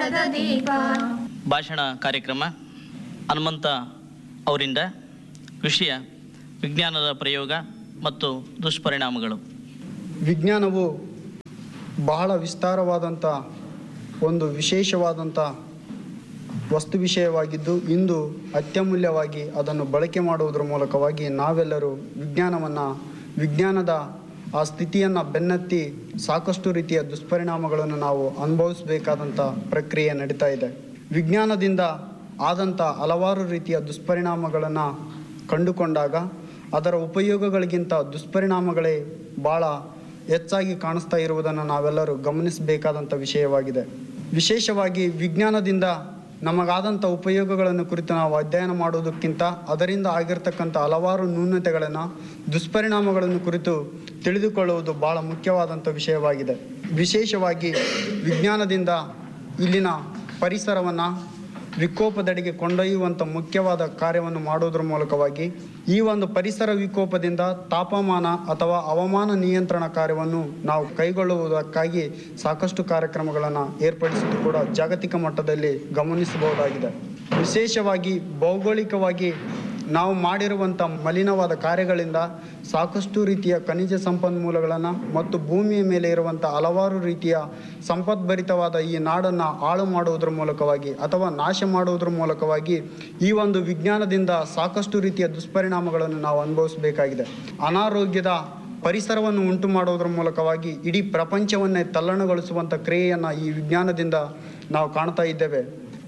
ಜ್ಞಾನದ ದೀಪ ಭಾಷಣ ಕಾರ್ಯಕ್ರಮ ಹನುಮಂತ ಅವರಿಂದ ವಿಷಯ ವಿಜ್ಞಾನದ ಪ್ರಯೋಗ ಮತ್ತು ದುಷ್ಪರಿಣಾಮಗಳು ವಿಜ್ಞಾನವು ಬಹಳ ವಿಸ್ತಾರವಾದಂಥ ಒಂದು ವಿಶೇಷವಾದಂಥ ವಸ್ತು ವಿಷಯವಾಗಿದ್ದು ಇಂದು ಅತ್ಯಮೂಲ್ಯವಾಗಿ ಅದನ್ನು ಬಳಕೆ ಮಾಡುವುದರ ಮೂಲಕವಾಗಿ ನಾವೆಲ್ಲರೂ ವಿಜ್ಞಾನವನ್ನು ವಿಜ್ಞಾನದ ಆ ಸ್ಥಿತಿಯನ್ನು ಬೆನ್ನತ್ತಿ ಸಾಕಷ್ಟು ರೀತಿಯ ದುಷ್ಪರಿಣಾಮಗಳನ್ನು ನಾವು ಅನುಭವಿಸಬೇಕಾದಂಥ ಪ್ರಕ್ರಿಯೆ ನಡೀತಾ ಇದೆ ವಿಜ್ಞಾನದಿಂದ ಆದಂಥ ಹಲವಾರು ರೀತಿಯ ದುಷ್ಪರಿಣಾಮಗಳನ್ನು ಕಂಡುಕೊಂಡಾಗ ಅದರ ಉಪಯೋಗಗಳಿಗಿಂತ ದುಷ್ಪರಿಣಾಮಗಳೇ ಭಾಳ ಹೆಚ್ಚಾಗಿ ಕಾಣಿಸ್ತಾ ಇರುವುದನ್ನು ನಾವೆಲ್ಲರೂ ಗಮನಿಸಬೇಕಾದಂಥ ವಿಷಯವಾಗಿದೆ ವಿಶೇಷವಾಗಿ ವಿಜ್ಞಾನದಿಂದ ನಮಗಾದಂಥ ಉಪಯೋಗಗಳನ್ನು ಕುರಿತು ನಾವು ಅಧ್ಯಯನ ಮಾಡುವುದಕ್ಕಿಂತ ಅದರಿಂದ ಆಗಿರ್ತಕ್ಕಂಥ ಹಲವಾರು ನ್ಯೂನತೆಗಳನ್ನು ದುಷ್ಪರಿಣಾಮಗಳನ್ನು ಕುರಿತು ತಿಳಿದುಕೊಳ್ಳುವುದು ಭಾಳ ಮುಖ್ಯವಾದಂಥ ವಿಷಯವಾಗಿದೆ ವಿಶೇಷವಾಗಿ ವಿಜ್ಞಾನದಿಂದ ಇಲ್ಲಿನ ಪರಿಸರವನ್ನು ವಿಕೋಪದೆಡೆಗೆ ಕೊಂಡೊಯ್ಯುವಂಥ ಮುಖ್ಯವಾದ ಕಾರ್ಯವನ್ನು ಮಾಡುವುದರ ಮೂಲಕವಾಗಿ ಈ ಒಂದು ಪರಿಸರ ವಿಕೋಪದಿಂದ ತಾಪಮಾನ ಅಥವಾ ಹವಾಮಾನ ನಿಯಂತ್ರಣ ಕಾರ್ಯವನ್ನು ನಾವು ಕೈಗೊಳ್ಳುವುದಕ್ಕಾಗಿ ಸಾಕಷ್ಟು ಕಾರ್ಯಕ್ರಮಗಳನ್ನು ಏರ್ಪಡಿಸಿದ್ದು ಕೂಡ ಜಾಗತಿಕ ಮಟ್ಟದಲ್ಲಿ ಗಮನಿಸಬಹುದಾಗಿದೆ ವಿಶೇಷವಾಗಿ ಭೌಗೋಳಿಕವಾಗಿ ನಾವು ಮಾಡಿರುವಂಥ ಮಲಿನವಾದ ಕಾರ್ಯಗಳಿಂದ ಸಾಕಷ್ಟು ರೀತಿಯ ಖನಿಜ ಸಂಪನ್ಮೂಲಗಳನ್ನು ಮತ್ತು ಭೂಮಿಯ ಮೇಲೆ ಇರುವಂಥ ಹಲವಾರು ರೀತಿಯ ಸಂಪದ್ಭರಿತವಾದ ಈ ನಾಡನ್ನು ಹಾಳು ಮಾಡುವುದರ ಮೂಲಕವಾಗಿ ಅಥವಾ ನಾಶ ಮಾಡುವುದರ ಮೂಲಕವಾಗಿ ಈ ಒಂದು ವಿಜ್ಞಾನದಿಂದ ಸಾಕಷ್ಟು ರೀತಿಯ ದುಷ್ಪರಿಣಾಮಗಳನ್ನು ನಾವು ಅನುಭವಿಸಬೇಕಾಗಿದೆ ಅನಾರೋಗ್ಯದ ಪರಿಸರವನ್ನು ಉಂಟು ಮಾಡುವುದರ ಮೂಲಕವಾಗಿ ಇಡೀ ಪ್ರಪಂಚವನ್ನೇ ತಲ್ಲಣಗೊಳಿಸುವಂಥ ಕ್ರಿಯೆಯನ್ನು ಈ ವಿಜ್ಞಾನದಿಂದ ನಾವು ಕಾಣ್ತಾ ಇದ್ದೇವೆ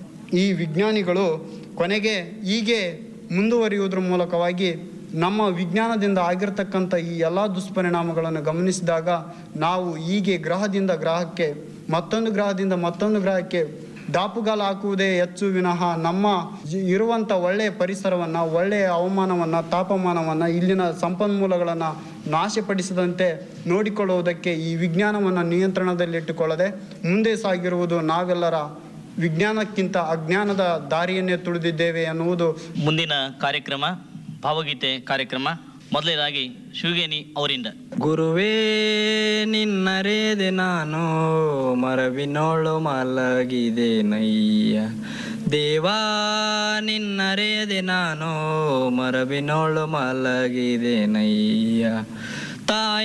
ಈ ವಿಜ್ಞಾನಿಗಳು ಕೊನೆಗೆ ಹೀಗೆ ಮುಂದುವರಿಯುವುದರ ಮೂಲಕವಾಗಿ ನಮ್ಮ ವಿಜ್ಞಾನದಿಂದ ಆಗಿರ್ತಕ್ಕಂಥ ಈ ಎಲ್ಲ ದುಷ್ಪರಿಣಾಮಗಳನ್ನು ಗಮನಿಸಿದಾಗ ನಾವು ಹೀಗೆ ಗ್ರಹದಿಂದ ಗ್ರಹಕ್ಕೆ ಮತ್ತೊಂದು ಗ್ರಹದಿಂದ ಮತ್ತೊಂದು ಗ್ರಹಕ್ಕೆ ದಾಪುಗಾಲ ಹಾಕುವುದೇ ಹೆಚ್ಚು ವಿನಃ ನಮ್ಮ ಜಿ- ಇರುವಂಥ ಒಳ್ಳೆಯ ಪರಿಸರವನ್ನು ಒಳ್ಳೆಯ ಹವಾಮಾನವನ್ನು ತಾಪಮಾನವನ್ನು ಇಲ್ಲಿನ ಸಂಪನ್ಮೂಲಗಳನ್ನು ನಾಶಪಡಿಸದಂತೆ ನೋಡಿಕೊಳ್ಳುವುದಕ್ಕೆ ಈ ವಿಜ್ಞಾನವನ್ನು ನಿಯಂತ್ರಣದಲ್ಲಿಟ್ಟುಕೊಳ್ಳದೆ ಮುಂದೆ ಸಾಗಿರುವುದು ನಾವೆಲ್ಲರ ವಿಜ್ಞಾನಕ್ಕಿಂತ ಅಜ್ಞಾನದ ದಾರಿಯನ್ನೇ ತುಳಿದಿದ್ದೇವೆ ಎನ್ನುವುದು ಮುಂದಿನ ಕಾರ್ಯಕ್ರಮ ಭಾವಗೀತೆ ಕಾರ್ಯಕ್ರಮ ಮೊದಲನೇದಾಗಿ ಶಿವಗೇನಿ ಅವರಿಂದ ಗುರುವೇ ನಿನ್ನರೇದೆ ನಾನು ಮರವಿನೋಳು ಮಲಗಿದೆ ನಯ್ಯ ದೇವಾ ನಿನ್ನರೇದೆ ನಾನು ಮರವಿನೋಳು ಮಲಗಿದೆ ನಯ್ಯ ತಾಯಿ